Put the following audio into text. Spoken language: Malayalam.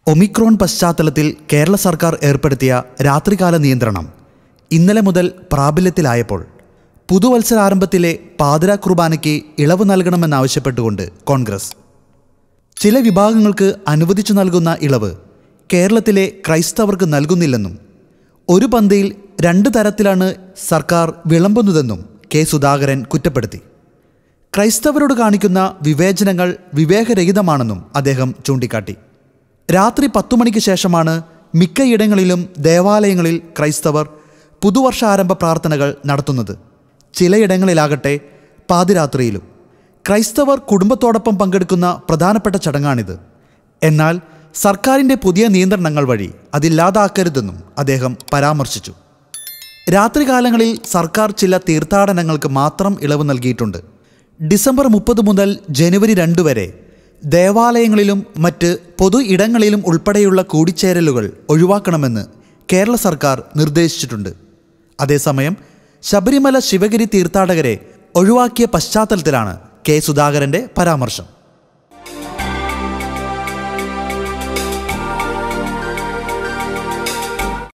ഒമിക്രോൺ പശ്ചാത്തലത്തിൽ കേരള സർക്കാർ ഏർപ്പെടുത്തിയ രാത്രികാല നിയന്ത്രണം ഇന്നലെ മുതൽ പ്രാബല്യത്തിലായപ്പോൾ പുതുവത്സരാരംഭത്തിലെ പാതിര കുർബാനയ്ക്ക് ഇളവ് നൽകണമെന്നാവശ്യപ്പെട്ടുകൊണ്ട് കോൺഗ്രസ് ചില വിഭാഗങ്ങൾക്ക് അനുവദിച്ചു നൽകുന്ന ഇളവ് കേരളത്തിലെ ക്രൈസ്തവർക്ക് നൽകുന്നില്ലെന്നും ഒരു പന്തിയിൽ രണ്ട് തരത്തിലാണ് സർക്കാർ വിളമ്പുന്നതെന്നും കെ സുധാകരൻ കുറ്റപ്പെടുത്തി ക്രൈസ്തവരോട് കാണിക്കുന്ന വിവേചനങ്ങൾ വിവേകരഹിതമാണെന്നും അദ്ദേഹം ചൂണ്ടിക്കാട്ടി രാത്രി പത്തു മണിക്ക് ശേഷമാണ് മിക്കയിടങ്ങളിലും ദേവാലയങ്ങളിൽ ക്രൈസ്തവർ പുതുവർഷാരംഭ പ്രാർത്ഥനകൾ നടത്തുന്നത് ചിലയിടങ്ങളിലാകട്ടെ പാതിരാത്രിയിലും ക്രൈസ്തവർ കുടുംബത്തോടൊപ്പം പങ്കെടുക്കുന്ന പ്രധാനപ്പെട്ട ചടങ്ങാണിത് എന്നാൽ സർക്കാരിൻ്റെ പുതിയ നിയന്ത്രണങ്ങൾ വഴി അതില്ലാതാക്കരുതെന്നും അദ്ദേഹം പരാമർശിച്ചു രാത്രികാലങ്ങളിൽ സർക്കാർ ചില തീർത്ഥാടനങ്ങൾക്ക് മാത്രം ഇളവ് നൽകിയിട്ടുണ്ട് ഡിസംബർ മുപ്പത് മുതൽ ജനുവരി രണ്ട് വരെ ദേവാലയങ്ങളിലും മറ്റ് പൊതു ഇടങ്ങളിലും ഉൾപ്പെടെയുള്ള കൂടിച്ചേരലുകൾ ഒഴിവാക്കണമെന്ന് കേരള സർക്കാർ നിർദ്ദേശിച്ചിട്ടുണ്ട് അതേസമയം ശബരിമല ശിവഗിരി തീർത്ഥാടകരെ ഒഴിവാക്കിയ പശ്ചാത്തലത്തിലാണ് കെ സുധാകരന്റെ പരാമർശം